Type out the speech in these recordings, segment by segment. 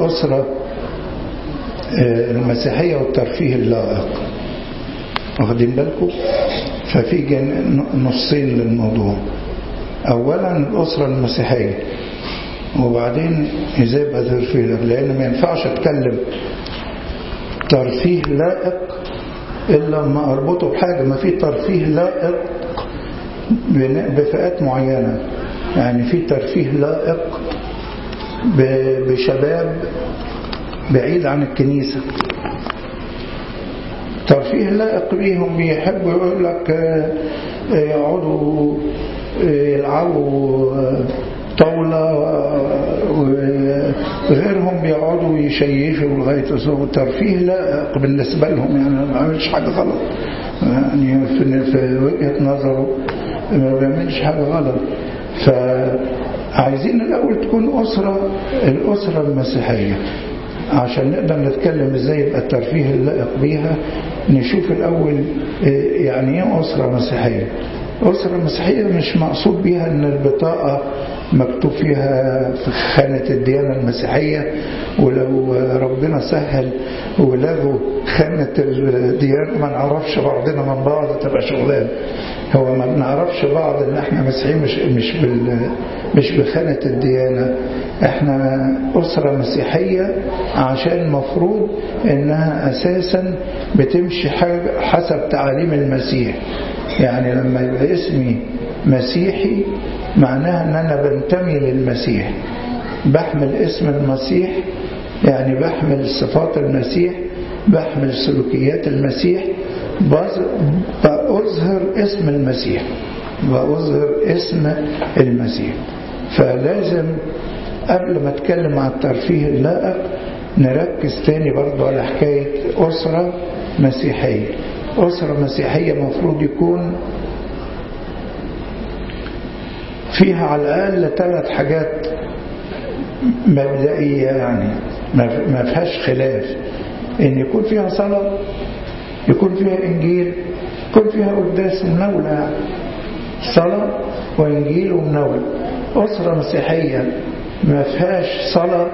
الأسرة المسيحية والترفيه اللائق واخدين بالكم ففي نصين للموضوع أولا الأسرة المسيحية وبعدين ازاي يبقى ترفيه لأن ما ينفعش أتكلم ترفيه لائق إلا ما أربطه بحاجة ما في ترفيه لائق بفئات معينة يعني في ترفيه لائق بشباب بعيد عن الكنيسة ترفيه لائق بيهم بيحبوا يقول لك يقعدوا يلعبوا طاولة وغيرهم بيقعدوا يشيشوا لغاية الصبح ترفيه لائق بالنسبة لهم يعني ما عملش حاجة غلط يعني في وجهة نظره ما بيعملش حاجة غلط فعايزين الأول تكون أسرة الأسرة المسيحية عشان نقدر نتكلم ازاي يبقى الترفيه اللائق بيها نشوف الأول يعني ايه أسرة مسيحية أسرة مسيحية مش مقصود بيها ان البطاقة مكتوب فيها في خانة الديانة المسيحية ولو ربنا سهل ولغوا خانة الديانة ما نعرفش بعضنا من بعض تبقى شغلان هو ما بنعرفش بعض ان احنا مسيحيين مش مش بال مش بخانة الديانة احنا أسرة مسيحية عشان مفروض انها اساسا بتمشي حسب تعاليم المسيح يعني لما يبقى اسمي مسيحي معناها ان انا بنتمي للمسيح بحمل اسم المسيح يعني بحمل صفات المسيح بحمل سلوكيات المسيح بأظهر اسم المسيح بأظهر اسم المسيح فلازم قبل ما اتكلم عن الترفيه اللائق نركز تاني برضو على حكاية أسرة مسيحية أسرة مسيحية مفروض يكون فيها على الأقل ثلاث حاجات مبدئية يعني ما فيهاش خلاف إن يكون فيها صلاة يكون فيها إنجيل يكون فيها قداس مناولة يعني صلاة وإنجيل ومناولة أسرة مسيحية ما فيهاش صلاة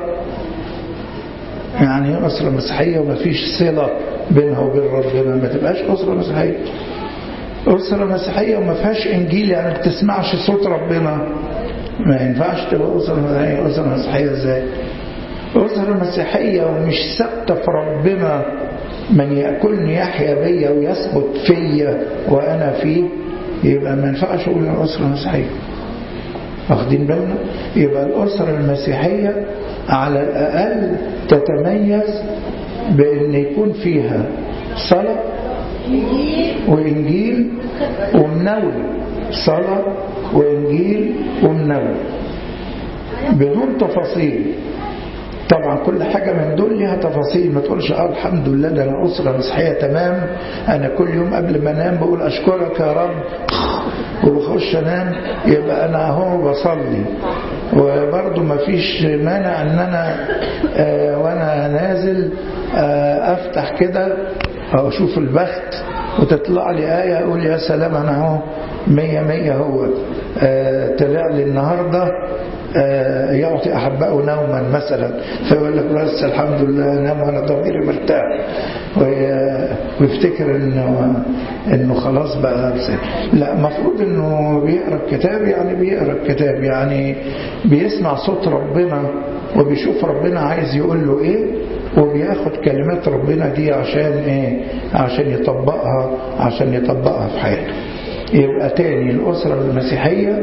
يعني أسرة مسيحية وما فيش صلة بينها وبين ربنا ما تبقاش أسرة مسيحية أسرة مسيحية وما فيهاش إنجيل يعني ما بتسمعش صوت ربنا ما ينفعش تبقى أسرة مسيحية أسرة مسيحية إزاي أسرة مسيحية ومش ثابتة في ربنا من يأكلني يحيا بيا ويثبت فيا وأنا فيه يبقى ما ينفعش أقول الأسرة مسيحية واخدين بالنا يبقى الأسرة المسيحية على الأقل تتميز بأن يكون فيها صلاة وإنجيل ومنول صلاة وإنجيل ومنول بدون تفاصيل طبعا كل حاجة من دول ليها تفاصيل ما تقولش اه الحمد لله ده انا أسرة مسيحية تمام أنا كل يوم قبل ما أنام بقول أشكرك يا رب وبخش أنام يبقى أنا أهو بصلي وبرضه ما فيش مانع أن أنا آه وأنا نازل آه أفتح كده أو أشوف البخت وتطلع لي آية أقول يا سلام أنا أهو مية مية هو آه طلع لي النهاردة آه يعطي أحبائه نوما مثلا فيقول لك بس الحمد لله نام وأنا ضميري مرتاح ويفتكر إنه إنه خلاص بقى لا مفروض إنه بيقرأ الكتاب يعني بيقرأ الكتاب يعني بيسمع صوت ربنا وبيشوف ربنا عايز يقول له إيه وبياخد كلمات ربنا دي عشان إيه عشان يطبقها عشان يطبقها في حياته يبقى تاني الأسرة المسيحية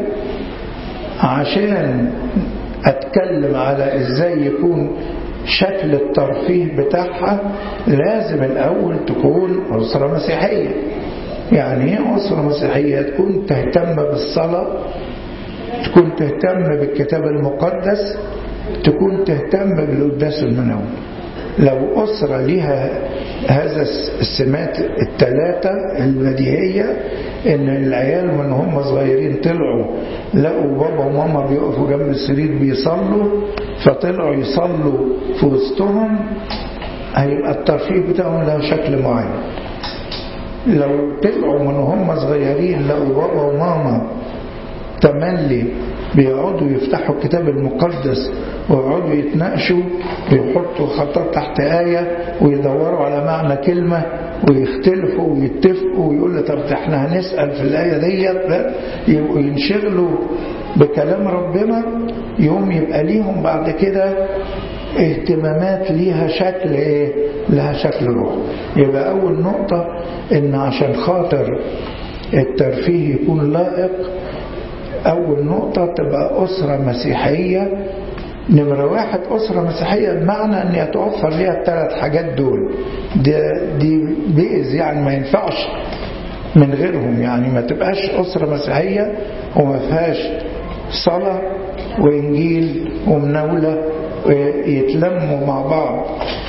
عشان أتكلم على إزاي يكون شكل الترفيه بتاعها لازم الأول تكون أسرة مسيحية يعني ايه أسرة مسيحية تكون تهتم بالصلاة تكون تهتم بالكتاب المقدس تكون تهتم بالقداس المنوي لو أسرة لها هذا السمات الثلاثة البديهية إن العيال من هم صغيرين طلعوا لقوا بابا وماما بيقفوا جنب السرير بيصلوا فطلعوا يصلوا في وسطهم هيبقى الترفيه بتاعهم له شكل معين لو طلعوا من هم صغيرين لقوا بابا وماما تملي بيقعدوا يفتحوا الكتاب المقدس ويقعدوا يتناقشوا ويحطوا خطات تحت آية ويدوروا على معنى كلمة ويختلفوا ويتفقوا ويقولوا طب احنا هنسأل في الآية ديت يبقوا ينشغلوا بكلام ربنا يوم يبقى ليهم بعد كده اهتمامات ليها شكل ايه لها شكل روح يبقى اول نقطة ان عشان خاطر الترفيه يكون لائق اول نقطة تبقى اسرة مسيحية نمرة واحد أسرة مسيحية بمعنى أن يتوفر ليها الثلاث حاجات دول دي, دي بيز يعني ما ينفعش من غيرهم يعني ما تبقاش أسرة مسيحية وما فيهاش صلاة وإنجيل ومناولة يتلموا مع بعض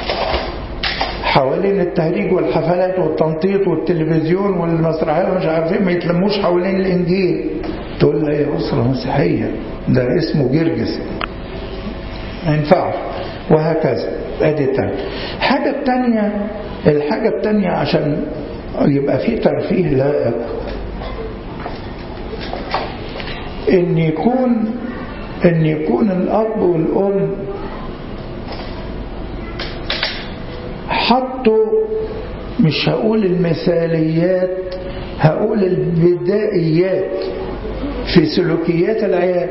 حوالين التهريج والحفلات والتنطيط والتلفزيون والمسرحيات ومش عارفين ما يتلموش حوالين الإنجيل تقول لها يا أسرة مسيحية ده اسمه جرجس ما ينفعش وهكذا ادي التانية حاجة التانية الحاجة التانية عشان يبقى في ترفيه لائق ان يكون ان يكون الاب والام حطوا مش هقول المثاليات هقول البدائيات في سلوكيات العيال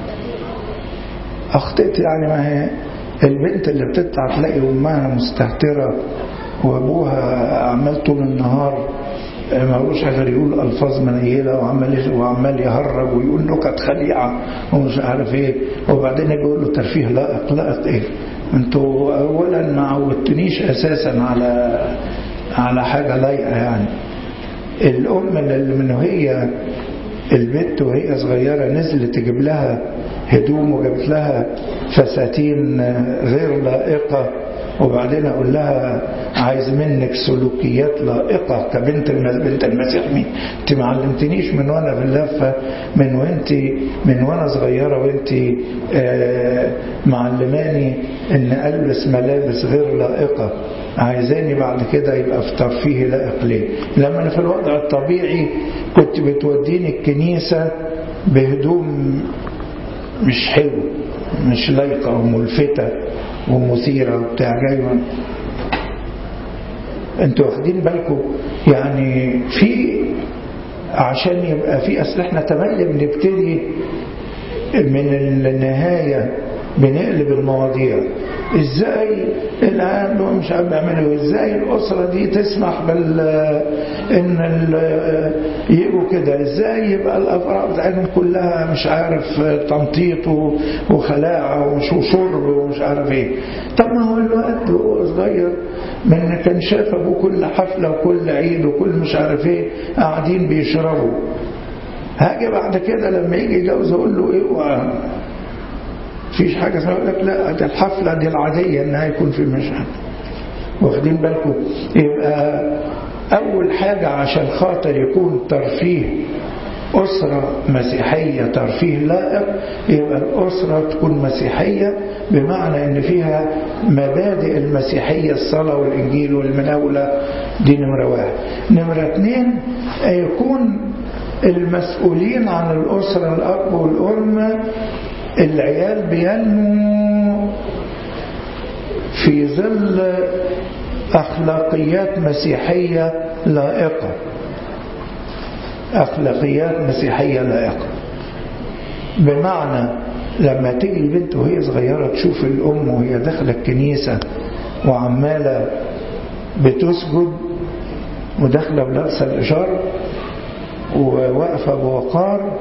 أخطأت يعني ما هي البنت اللي بتطلع تلاقي أمها مستهترة وأبوها عمال طول النهار ما هوش غير يقول ألفاظ منيلة وعمال وعمال يهرج ويقول نكت خليعة ومش عارف إيه وبعدين يقول له ترفيه لائق لائق إيه أنتوا أولا ما عودتنيش أساسا على على حاجة لايقة يعني الأم اللي من هي البنت وهي صغيرة نزلت تجيب لها هدوم وجابت لها فساتين غير لائقة وبعدين أقول لها عايز منك سلوكيات لائقة كبنت بنت المسيح مين انت ما علمتنيش من وانا في اللفة من وانت من وانا صغيرة وانت آه معلماني ان البس ملابس غير لائقة عايزاني بعد كده يبقى في ترفيه لائق ليه لما انا في الوضع الطبيعي كنت بتوديني الكنيسة بهدوم مش حلو مش لايقة وملفتة ومثيرة وبتاع جاية انتوا واخدين بالكم يعني في عشان يبقى في اصل احنا تملي بنبتدي من النهاية بنقلب المواضيع ازاي الان مش عارف بيعملوا ازاي الاسره دي تسمح بال ان يبقوا كده ازاي يبقى الافراح بتاعتهم كلها مش عارف تنطيط وخلاعه وشرب ومش عارف ايه طب ما هو الوقت وهو صغير من كان شاف ابوه كل حفله وكل عيد وكل مش عارف ايه قاعدين بيشربوا هاجي بعد كده لما يجي يتجوز اقول له ايه فيش حاجة اسمها يقول لك لا دي الحفلة دي العادية انها يكون في مشهد واخدين بالكم يبقى اول حاجة عشان خاطر يكون ترفيه أسرة مسيحية ترفيه لائق يبقى الأسرة تكون مسيحية بمعنى أن فيها مبادئ المسيحية الصلاة والإنجيل والمناولة دي نمرة واحد نمرة اثنين يكون المسؤولين عن الأسرة الأب والأم العيال بينمو في ظل أخلاقيات مسيحية لائقة أخلاقيات مسيحية لائقة بمعنى لما تيجي البنت وهي صغيرة تشوف الأم وهي داخلة الكنيسة وعمالة بتسجد وداخلة بلابسة الإشارة وواقفة بوقار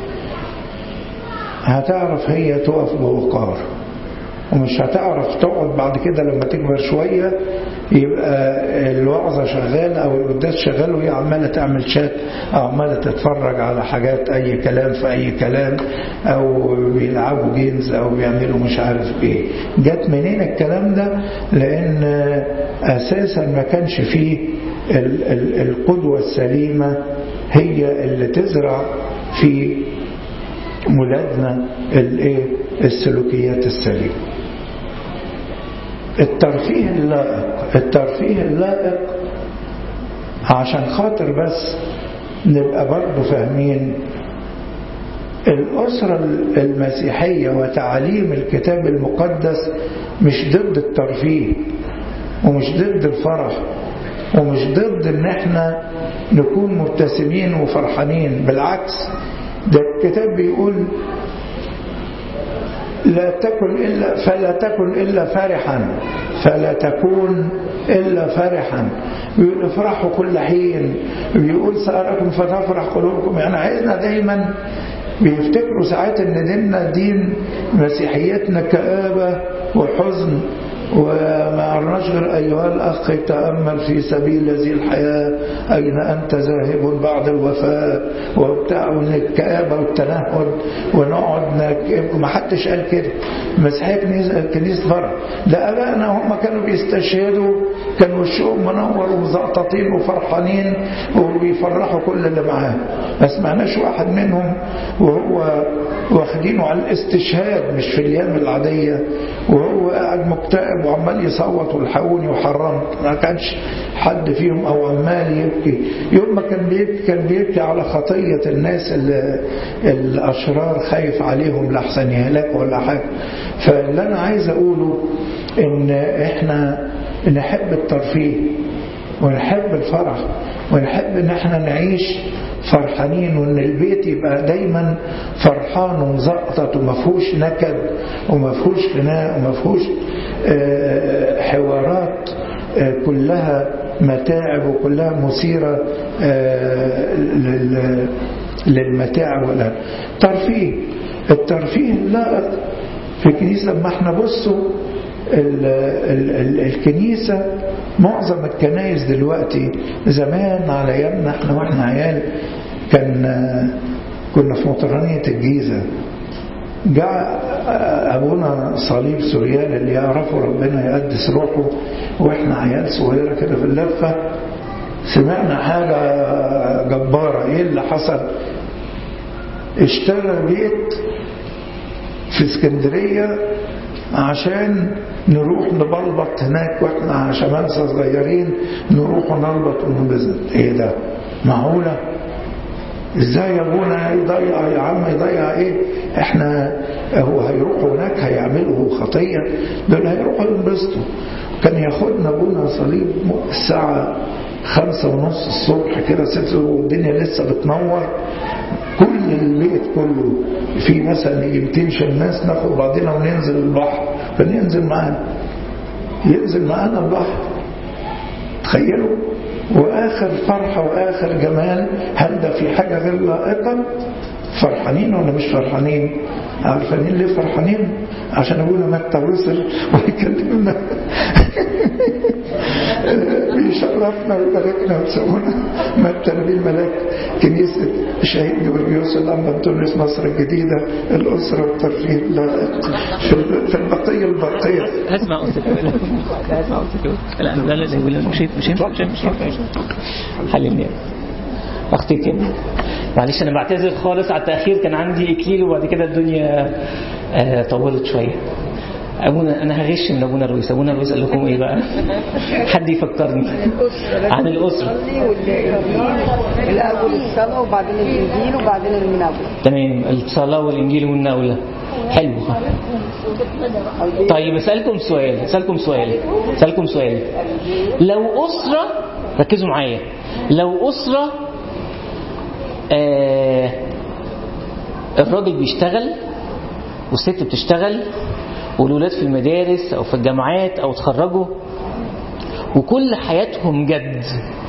هتعرف هي تقف بوقار ومش هتعرف تقعد بعد كده لما تكبر شوية يبقى الوعظة شغالة أو القداس شغال وهي عمالة تعمل شات أو عمالة تتفرج على حاجات أي كلام في أي كلام أو بيلعبوا جيمز أو بيعملوا مش عارف إيه جت منين الكلام ده لأن أساسا ما كانش فيه ال ال القدوة السليمة هي اللي تزرع في ولادنا الايه السلوكيات السليمه الترفيه اللائق الترفيه اللائق عشان خاطر بس نبقى برضه فاهمين الأسرة المسيحية وتعاليم الكتاب المقدس مش ضد الترفيه ومش ضد الفرح ومش ضد ان احنا نكون مبتسمين وفرحانين بالعكس ده الكتاب بيقول لا تكن إلا فلا تكن إلا فرحا فلا تكون إلا فرحا بيقول افرحوا كل حين بيقول سألكم فتفرح قلوبكم يعني عايزنا دايما بيفتكروا ساعات ان ديننا دين مسيحيتنا كآبة وحزن وما عرناش غير أيها الأخ تأمل في سبيل هذه الحياة أين أنت ذاهب بعد الوفاة وبتاع الكآبة والتنهد ونقعد نك... ما حدش قال كده مسيحية كنيسة, كنيسة فرع ده أبائنا هم كانوا بيستشهدوا كان وشهم منور وزقططين وفرحانين وبيفرحوا كل اللي معاه ما سمعناش واحد منهم وهو واخدينه على الاستشهاد مش في الأيام العادية وهو قاعد مكتئب وعمال يصوت والحقوني وحرمت ما كانش حد فيهم او عمال يبكي يوم ما كان بيبكي كان بيبكي على خطية الناس اللي الاشرار خايف عليهم لحسن يهلكوا ولا حاجة فاللي انا عايز اقوله ان احنا نحب الترفيه ونحب الفرح ونحب ان احنا نعيش فرحانين وان البيت يبقى دايما فرحان ومزقطط وما فيهوش نكد وما فيهوش خناق وما فيهوش حوارات كلها متاعب وكلها مثيرة للمتاعب ولا ترفيه الترفيه لا في الكنيسة لما احنا بصوا ال ال ال الكنيسة معظم الكنائس دلوقتي زمان على ايامنا احنا واحنا عيال كان كنا في مطرانية الجيزة جاء أبونا صليب سوريال اللي يعرفه ربنا يقدس روحه وإحنا عيال صغيرة كده في اللفة سمعنا حاجة جبارة إيه اللي حصل اشترى بيت في اسكندرية عشان نروح نبلبط هناك واحنا شمامسة صغيرين نروح نلبط ونبزت ايه ده معقولة ازاي يا ابونا يضيع يا عم يضيع ايه احنا هو هيروحوا هناك هيعملوا خطية دول هيروحوا ينبسطوا كان ياخدنا ابونا صليب الساعة خمسة ونص الصبح كده ست والدنيا لسه بتنور كل البيت كله في مثلا يجي 200 شماس ناخد بعضنا وننزل البحر فننزل معانا ينزل معانا البحر تخيلوا واخر فرحة واخر جمال هل ده في حاجة غير لائقة فرحانين ولا مش فرحانين عارفين ليه فرحانين عشان ابونا متى وصل ويكلمنا بيشرفنا ويباركنا ويسوونا متى نبي الملاك كنيسة شهيد جورجيوس الأنبا أنطونيوس مصر الجديدة الأسرة والترفيه اللائق في البقية الباقية اسمع أستاذ لا اسمع أستاذ لا لا لا لا مشيت مشيت مشيت مشيت حللني اختي كده معلش انا بعتذر خالص على التاخير كان عندي اكليل وبعد كده الدنيا آه طولت شويه ابونا انا هغش من ابونا الرئيس ابونا الرئيس قال لكم ايه بقى حد يفكرني عن الاسره الاول الصلاه وبعدين الانجيل وبعدين المناوله تمام الصلاه والانجيل والناوله حلو طيب اسالكم سؤال اسالكم سؤال اسالكم سؤال لو اسره ركزوا معايا لو اسره آه الراجل بيشتغل والست بتشتغل والولاد في المدارس او في الجامعات او اتخرجوا وكل حياتهم جد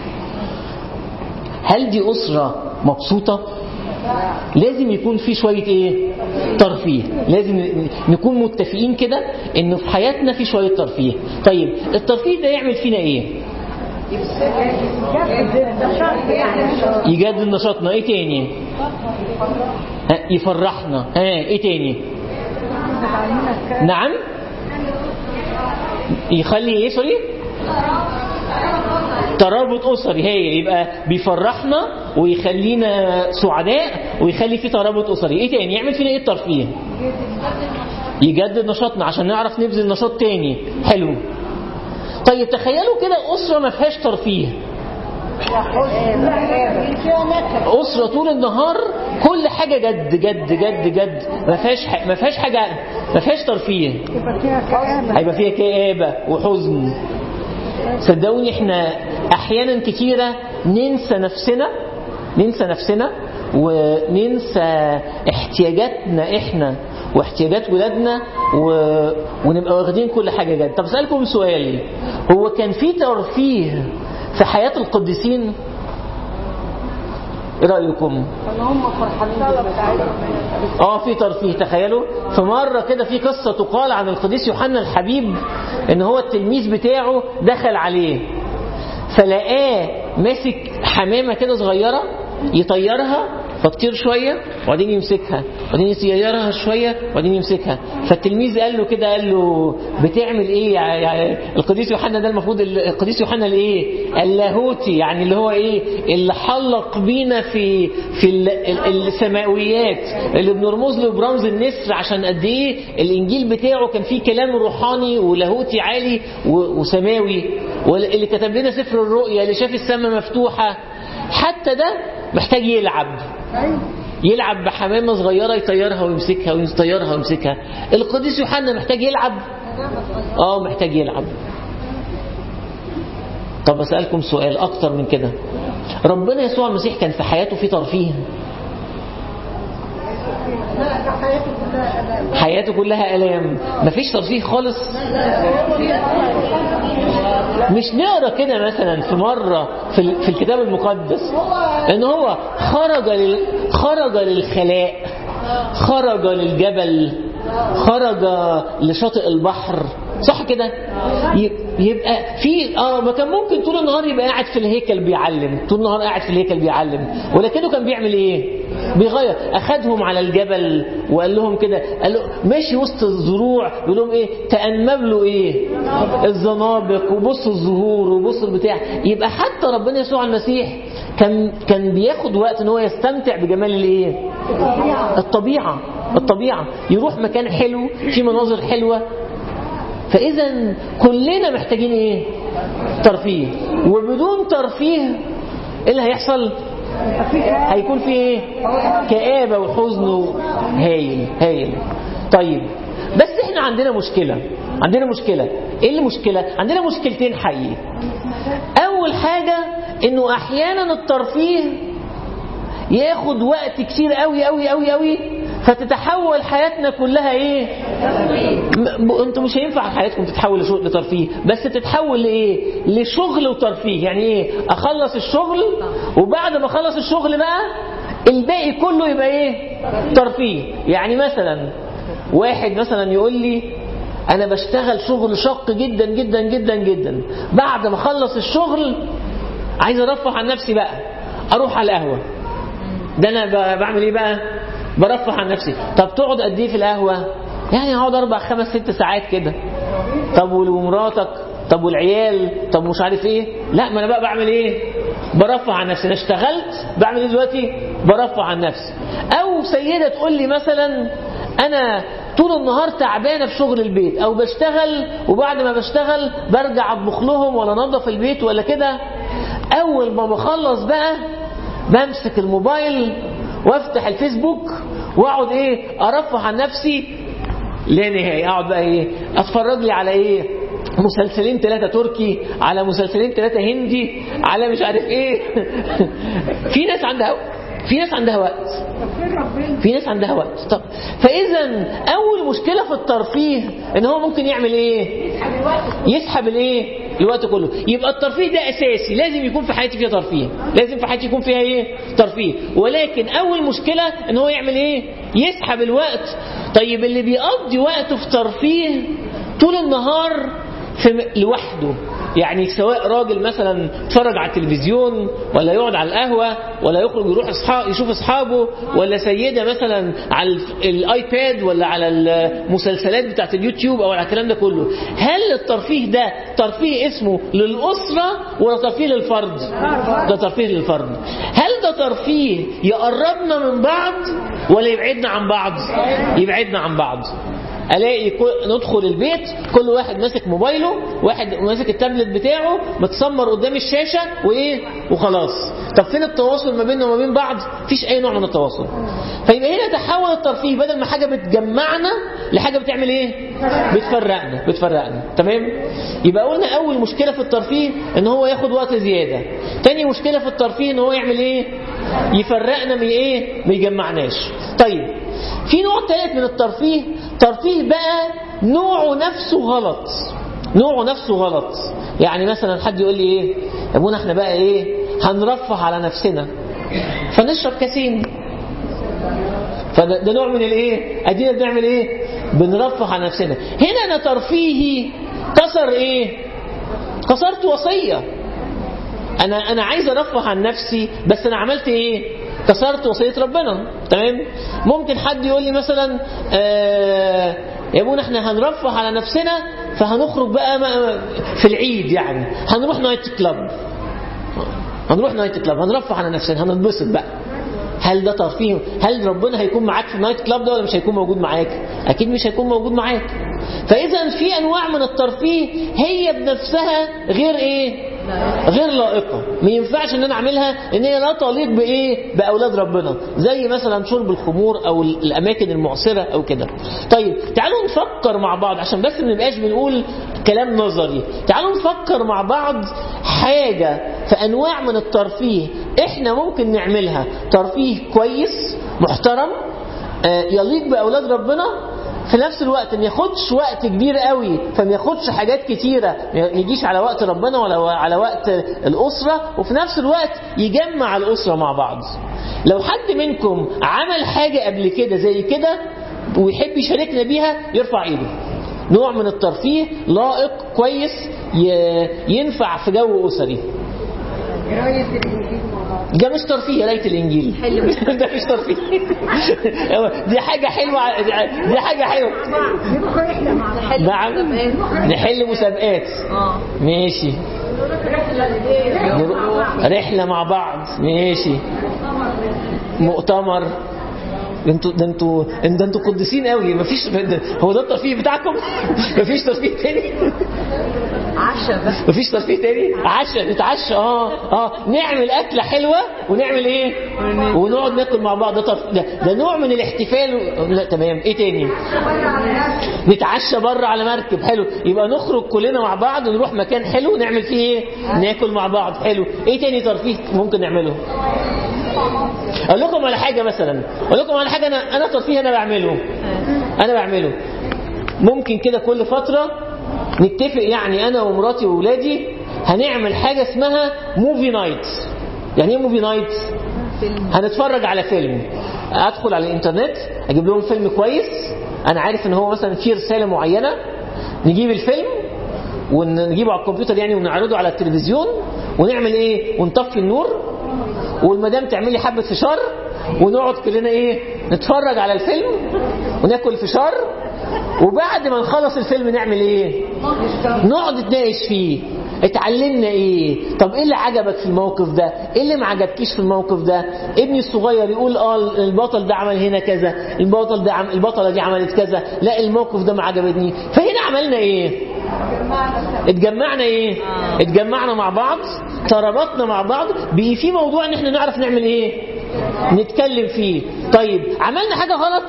هل دي اسره مبسوطه لازم يكون في شويه ايه ترفيه لازم نكون متفقين كده انه في حياتنا في شويه ترفيه طيب الترفيه ده يعمل فينا ايه يجدد نشاطنا ايه تاني ها يفرحنا ها ايه تاني نعم يخلي ايه سوري ترابط اسري هي يبقى بيفرحنا ويخلينا سعداء ويخلي في ترابط اسري ايه تاني يعمل فينا ايه الترفيه يجدد نشاطنا عشان نعرف نبذل نشاط تاني حلو طيب تخيلوا كده اسره ما فيهاش ترفيه أسرة طول النهار كل حاجة جد جد جد جد ما فيهاش ح- ما فيهاش حاجة ما فيهاش ترفيه هيبقى فيها كآبة وحزن صدقوني احنا احيانا كتيرة ننسى نفسنا ننسى نفسنا وننسى احتياجاتنا احنا واحتياجات ولادنا و... ونبقى واخدين كل حاجة جد طب اسألكم سؤال هو كان في ترفيه في حياة القديسين ايه رأيكم هم فرحانين بالمسيح. اه في ترفيه تخيلوا في مرة كده في قصة تقال عن القديس يوحنا الحبيب ان هو التلميذ بتاعه دخل عليه فلقاه ماسك حمامة كده صغيرة يطيرها فتطير شوية وبعدين يمسكها وبعدين يطيرها شوية وبعدين يمسكها فالتلميذ قال له كده قال له بتعمل ايه يعني القديس يوحنا ده المفروض القديس يوحنا الايه اللاهوتي يعني اللي هو ايه اللي حلق بينا في في ال- ال- السماويات اللي بنرمز له برمز النسر عشان قد ايه الانجيل بتاعه كان فيه كلام روحاني ولاهوتي عالي و- وسماوي واللي كتب لنا سفر الرؤيا اللي شاف السماء مفتوحه حتى ده محتاج يلعب يلعب بحمامة صغيرة يطيرها ويمسكها ويطيرها ويمسكها القديس يوحنا محتاج يلعب اه محتاج يلعب طب أسألكم سؤال أكتر من كده ربنا يسوع المسيح كان في حياته في ترفيه حياته كلها ألام مفيش ترفيه خالص مش نقرا كده مثلا في مرة في, ال- في الكتاب المقدس ان هو خرج لل خرج للخلاء خرج للجبل خرج لشاطئ البحر صح كده ي- يبقى في اه ما كان ممكن طول النهار يبقى قاعد في الهيكل بيعلم طول النهار قاعد في الهيكل بيعلم ولكنه كان بيعمل ايه بيغير اخدهم على الجبل وقال لهم كده قال له ماشي وسط الزروع بيقول لهم ايه تأمم له ايه الزنابق وبص الزهور وبص البتاع يبقى حتى ربنا يسوع المسيح كان كان بياخد وقت ان هو يستمتع بجمال الايه الطبيعه الطبيعه يروح مكان حلو في مناظر حلوه فاذا كلنا محتاجين ايه ترفيه وبدون ترفيه ايه اللي هيحصل هيكون في ايه كآبة وحزن هايل هايل طيب بس احنا عندنا مشكلة عندنا مشكلة ايه المشكلة عندنا مشكلتين حقيقي اول حاجة انه احيانا الترفيه ياخد وقت كتير قوي قوي قوي قوي فتتحول حياتنا كلها ايه م- ب- انتوا مش هينفع حياتكم تتحول لشغل لترفيه بس تتحول لايه لشغل وترفيه يعني ايه اخلص الشغل وبعد ما اخلص الشغل بقى الباقي كله يبقى ايه ترفيه يعني مثلا واحد مثلا يقول لي انا بشتغل شغل شق جدا جدا جدا جدا بعد ما اخلص الشغل عايز ارفه عن نفسي بقى اروح على القهوه ده انا ب- بعمل ايه بقى برفه عن نفسي طب تقعد قد ايه في القهوه يعني هقعد اربع خمس ست ساعات كده طب ومراتك طب والعيال طب مش عارف ايه لا ما انا بقى بعمل ايه برفع عن نفسي انا اشتغلت بعمل ايه دلوقتي برفع عن نفسي او سيده تقول لي مثلا انا طول النهار تعبانه في شغل البيت او بشتغل وبعد ما بشتغل برجع اطبخ لهم ولا انظف البيت ولا كده اول ما بخلص بقى بمسك الموبايل وافتح الفيسبوك واقعد ايه ارفه عن نفسي لا نهاية اقعد بقى ايه اتفرج لي على ايه مسلسلين ثلاثة تركي على مسلسلين ثلاثة هندي على مش عارف ايه في ناس عندها في ناس عندها وقت في ناس عندها وقت طب فاذا اول مشكلة في الترفيه ان هو ممكن يعمل ايه يسحب الايه الوقت كله يبقى الترفيه ده اساسي لازم يكون في حياتي فيها ترفيه لازم في حياتي يكون فيها ايه ترفيه ولكن اول مشكلة ان هو يعمل ايه يسحب الوقت طيب اللي بيقضي وقته في ترفيه طول النهار في لوحده يعني سواء راجل مثلا يتفرج على التلفزيون ولا يقعد على القهوة ولا يخرج يروح اصحاب يشوف اصحابه ولا سيدة مثلا على الف- الايباد ولا على المسلسلات بتاعت اليوتيوب او على الكلام ده كله هل الترفيه ده ترفيه اسمه للأسرة ولا ترفيه للفرد ده ترفيه للفرد هل ده ترفيه يقربنا من بعض ولا يبعدنا عن بعض يبعدنا عن بعض الاقي كل- ندخل البيت كل واحد ماسك موبايله واحد ماسك التابلت بتاعه متسمر قدام الشاشه وايه وخلاص طب فين التواصل ما بيننا وما بين بعض مفيش اي نوع من التواصل فيبقى هنا تحول الترفيه بدل ما حاجه بتجمعنا لحاجه بتعمل ايه بتفرقنا بتفرقنا تمام يبقى قلنا اول مشكله في الترفيه ان هو ياخد وقت زياده تاني مشكله في الترفيه ان هو يعمل ايه يفرقنا من ايه ما يجمعناش طيب في نوع ثالث من الترفيه ترفيه بقى نوعه نفسه غلط نوعه نفسه غلط يعني مثلا حد يقول لي ايه يا ابونا احنا بقى ايه هنرفه على نفسنا فنشرب كاسين فده ده نوع من الايه ادينا بنعمل ايه بنرفه على نفسنا هنا انا ترفيهي كسر ايه كسرت وصيه انا انا عايز ارفه عن نفسي بس انا عملت ايه كسرت وصيه ربنا تمام ممكن حد يقول لي مثلا آه يا ابونا احنا هنرفه على نفسنا فهنخرج بقى ما- في العيد يعني هنروح نايت كلاب هنروح نايت كلاب هنرفه على نفسنا هننبسط بقى هل ده ترفيه هل ربنا هيكون معاك في النايت كلاب ده ولا مش هيكون موجود معاك اكيد مش هيكون موجود معاك فاذا في انواع من الترفيه هي بنفسها غير ايه غير لائقه ما ينفعش ان انا اعملها ان هي لا تليق بايه باولاد ربنا زي مثلا شرب الخمور او الاماكن المعصره او كده طيب تعالوا نفكر مع بعض عشان بس ما نبقاش بنقول كلام نظري تعالوا نفكر مع بعض حاجه في انواع من الترفيه احنا ممكن نعملها ترفيه كويس محترم آه، يليق باولاد ربنا في نفس الوقت ما ياخدش وقت كبير قوي فما ياخدش حاجات كتيره ما يجيش على وقت ربنا ولا على وقت الاسره وفي نفس الوقت يجمع الاسره مع بعض لو حد منكم عمل حاجه قبل كده زي كده ويحب يشاركنا بيها يرفع ايده نوع من الترفيه لائق كويس ي- ينفع في جو اسري قراية الإنجيل مع بعض ده مش ترفيه قرايه الانجيل حلو. ده مش ترفيه دي حاجه حلوه دي حاجه حلوه يبقى رحلة مع نحل نعم نحل مسابقات اه ماشي رحلة مع بعض ماشي مؤتمر ده انتوا ده انتوا ده انتوا قديسين قوي مفيش ده- هو ده الترفيه بتاعكم مفيش ترفيه تاني عشاء بس مفيش ترفيه تاني عشاء نتعشى اه اه نعمل اكله حلوه ونعمل ايه ونقعد ناكل مع بعض ده, ترف... ده, ده نوع من الاحتفال و... لا تمام ايه تاني نتعشى بره على مركب حلو يبقى نخرج كلنا مع بعض ونروح مكان حلو نعمل فيه ايه ناكل مع بعض حلو ايه تاني ترفيه ممكن نعمله اقول لكم على حاجه مثلا اقول لكم على حاجه انا انا ترفيه انا بعمله انا بعمله ممكن كده كل فتره نتفق يعني انا ومراتي واولادي هنعمل حاجه اسمها موفي نايت يعني ايه موفي نايت هنتفرج على فيلم ادخل على الانترنت اجيب لهم فيلم كويس انا عارف ان هو مثلا فيه رساله معينه نجيب الفيلم ونجيبه على الكمبيوتر يعني ونعرضه على التلفزيون ونعمل ايه ونطفي النور والمدام تعمل لي حبه فشار ونقعد كلنا ايه نتفرج على الفيلم وناكل فشار وبعد ما نخلص الفيلم نعمل ايه نقعد نتناقش فيه اتعلمنا ايه طب ايه اللي عجبك في الموقف ده ايه اللي ما عجبكيش في الموقف ده ابني الصغير يقول اه البطل ده عمل هنا كذا البطل ده عم البطله دي عملت كذا لا الموقف ده ما عجبني فهنا عملنا ايه اتجمعنا ايه اتجمعنا مع بعض ترابطنا مع بعض بقي في موضوع ان احنا نعرف نعمل ايه نتكلم فيه طيب عملنا حاجه غلط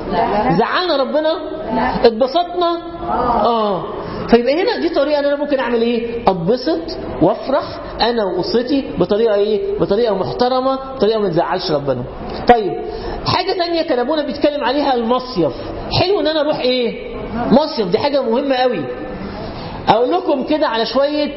زعلنا ربنا اتبسطنا اه فيبقى هنا دي طريقه ان انا ممكن اعمل ايه اتبسط وافرح انا واسرتي بطريقه ايه بطريقه محترمه بطريقه ما تزعلش ربنا طيب حاجه ثانيه كان ابونا بيتكلم عليها المصيف حلو ان انا اروح ايه مصيف دي حاجه مهمه قوي اقول لكم كده على شويه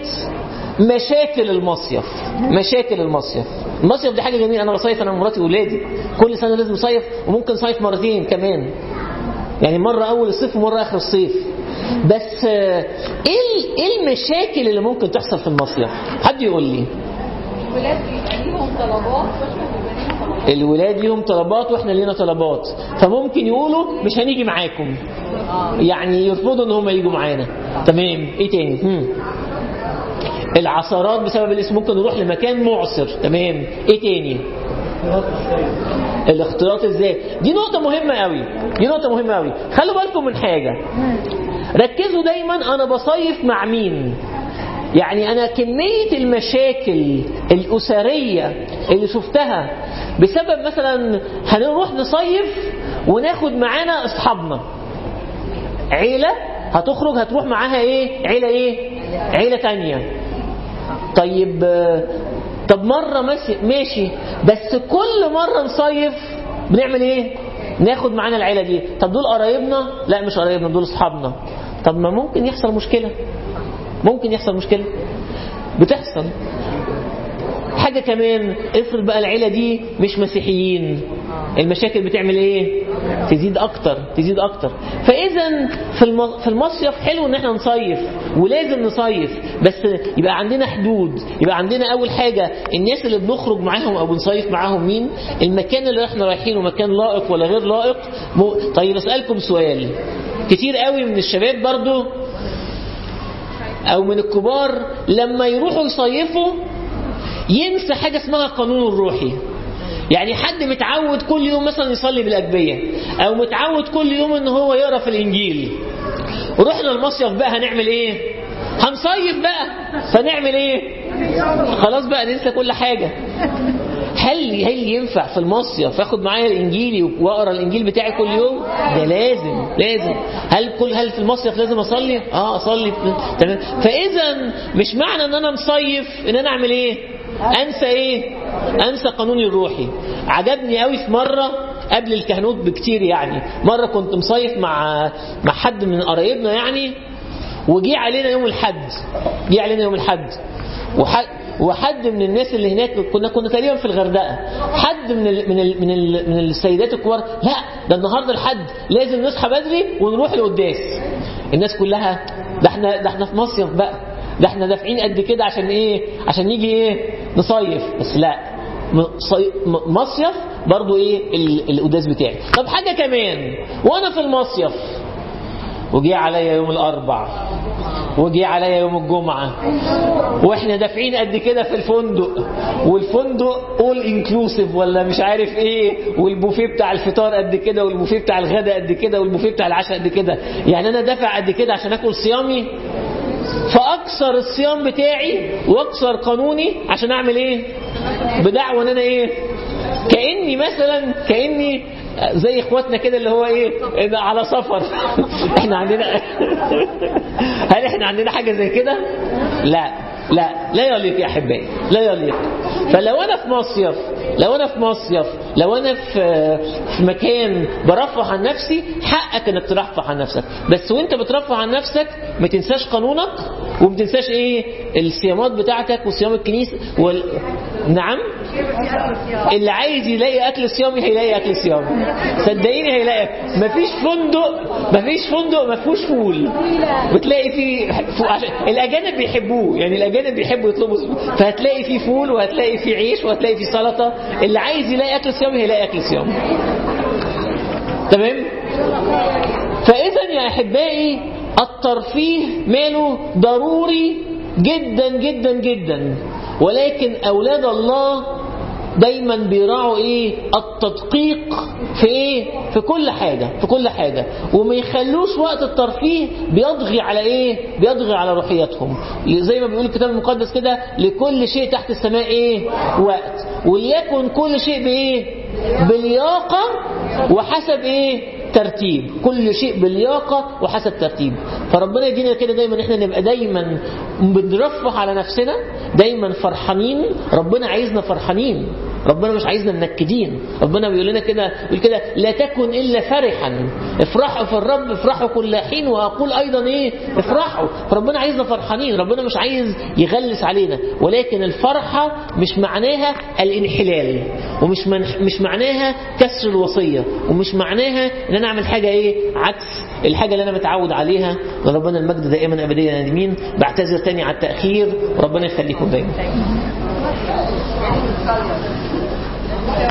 مشاكل المصيف مشاكل المصيف المصيف دي حاجه جميله انا بصيف انا ومراتي واولادي كل سنه لازم صيف وممكن صيف مرتين كمان يعني مره اول الصيف ومره اخر الصيف بس آه، ايه ال- ايه المشاكل اللي ممكن تحصل في المصيف حد يقول لي الولاد بيبقى ليهم طلبات واحنا بيبقى لينا طلبات الولاد ليهم طلبات واحنا لينا طلبات فممكن يقولوا مش هنيجي معاكم يعني يرفضوا ان هم يجوا معانا تمام ايه تاني هم. العثرات بسبب الاسم ممكن نروح لمكان معصر تمام ايه تاني الاختلاط ازاي دي نقطة مهمة قوي دي نقطة مهمة قوي خلوا بالكم من حاجة ركزوا دايما انا بصيف مع مين يعني انا كمية المشاكل الاسرية اللي شفتها بسبب مثلا هنروح نصيف وناخد معانا اصحابنا عيلة هتخرج هتروح معاها ايه عيلة ايه عيلة تانية طيب آه، طب مرة ماشي, ماشي بس كل مرة نصيف بنعمل ايه ناخد معانا العيلة دي طب دول قرايبنا لا مش قرايبنا دول اصحابنا طب ما ممكن يحصل مشكلة ممكن يحصل مشكلة بتحصل حاجة كمان افرض بقى العيلة دي مش مسيحيين المشاكل بتعمل ايه تزيد اكتر تزيد اكتر فاذا في الم- في المصيف حلو ان احنا نصيف ولازم نصيف بس يبقى عندنا حدود يبقى عندنا اول حاجة الناس اللي بنخرج معاهم او بنصيف معاهم مين المكان اللي احنا رايحينه مكان لائق ولا غير لائق م... طيب اسألكم سؤال كتير قوي من الشباب برضو او من الكبار لما يروحوا يصيفوا ينسى حاجة اسمها قانون الروحي يعني حد متعود كل يوم مثلا يصلي بالأجبية أو متعود كل يوم إن هو يقرأ في الإنجيل ورحنا المصيف بقى هنعمل إيه هنصيف بقى فنعمل إيه خلاص بقى ننسى كل حاجة هل هل ينفع في المصيف اخد معايا الانجيلي واقرا الانجيل بتاعي كل يوم ده لازم لازم هل كل هل في المصيف لازم اصلي اه اصلي تمام فاذا مش معنى ان انا مصيف ان انا اعمل ايه انسى ايه انسى قانوني الروحي عجبني قوي في مره قبل الكهنوت بكتير يعني مره كنت مصيف مع مع حد من قرايبنا يعني وجي علينا يوم الحد جه علينا يوم الحد وحد وحد من الناس اللي هناك كنا كنا تقريبا في الغردقه حد من ال من ال من, ال من السيدات الكبار لا ده النهارده الحد لازم نصحى بدري ونروح القداس الناس كلها ده احنا ده احنا في مصيف بقى ده احنا دافعين قد كده عشان ايه عشان نيجي ايه نصيف بس لا م- صي- م- مصيف برضو ايه ال- القداس بتاعي طب حاجه كمان وانا في المصيف وجي عليا يوم الاربع وجي عليا يوم الجمعة واحنا دافعين قد كده في الفندق والفندق اول انكلوسيف ولا مش عارف ايه والبوفيه بتاع الفطار قد كده والبوفيه بتاع الغداء قد كده والبوفيه بتاع العشاء قد كده يعني انا دافع قد كده عشان اكل صيامي فاكسر الصيام بتاعي واكسر قانوني عشان اعمل ايه بدعوى ان انا ايه كاني مثلا كاني زي اخواتنا كده اللي هو ايه إن على سفر احنا عندنا هل احنا عندنا حاجه زي كده لا لا لا يليق يا احبائي لا يليق فلو انا في مصيف لو انا في مصيف لو انا في في مكان برفه عن نفسي حقك انك ترفه عن نفسك بس وانت بترفه عن نفسك ما تنساش قانونك وما تنساش ايه الصيامات بتاعتك وصيام الكنيسه وال... نعم اللي عايز يلاقي اكل صيامي هيلاقي اكل صيامي صدقيني هيلاقي مفيش فندق مفيش فندق ما فيهوش فول بتلاقي فيه فو... عشان... الاجانب بيحبوه يعني الاجانب بيحبوا يطلبوا فهتلاقي فيه فول وهتلاقي فيه عيش وهتلاقي فيه سلطه اللي عايز يلاقي اكل صيامي هيلاقي اكل صيامي تمام فاذا يا احبائي الترفيه ماله ضروري جدا جدا جدا ولكن اولاد الله دايما بيراعوا ايه التدقيق في ايه في كل حاجة في كل حاجة وما يخلوش وقت الترفيه بيضغي على ايه بيضغي على روحياتهم زي ما بيقول الكتاب المقدس كده لكل شيء تحت السماء ايه وقت وليكن كل شيء بايه بلياقة وحسب ايه ترتيب كل شيء بلياقة وحسب ترتيب فربنا يدينا كده دايما احنا نبقى دايما بنرفه على نفسنا دايما فرحانين ربنا عايزنا فرحانين ربنا مش عايزنا منكدين ربنا بيقول لنا كده بيقول كده لا تكن الا فرحا افرحوا في الرب افرحوا كل حين واقول ايضا ايه افرحوا فربنا عايزنا فرحانين ربنا مش عايز يغلس علينا ولكن الفرحه مش معناها الانحلال ومش من مش معناها كسر الوصيه ومش معناها ان انا اعمل حاجه ايه عكس الحاجه اللي انا متعود عليها وربنا المجد دائما ابديا نادمين بعتذر تاني على التاخير وربنا يخليكم دايما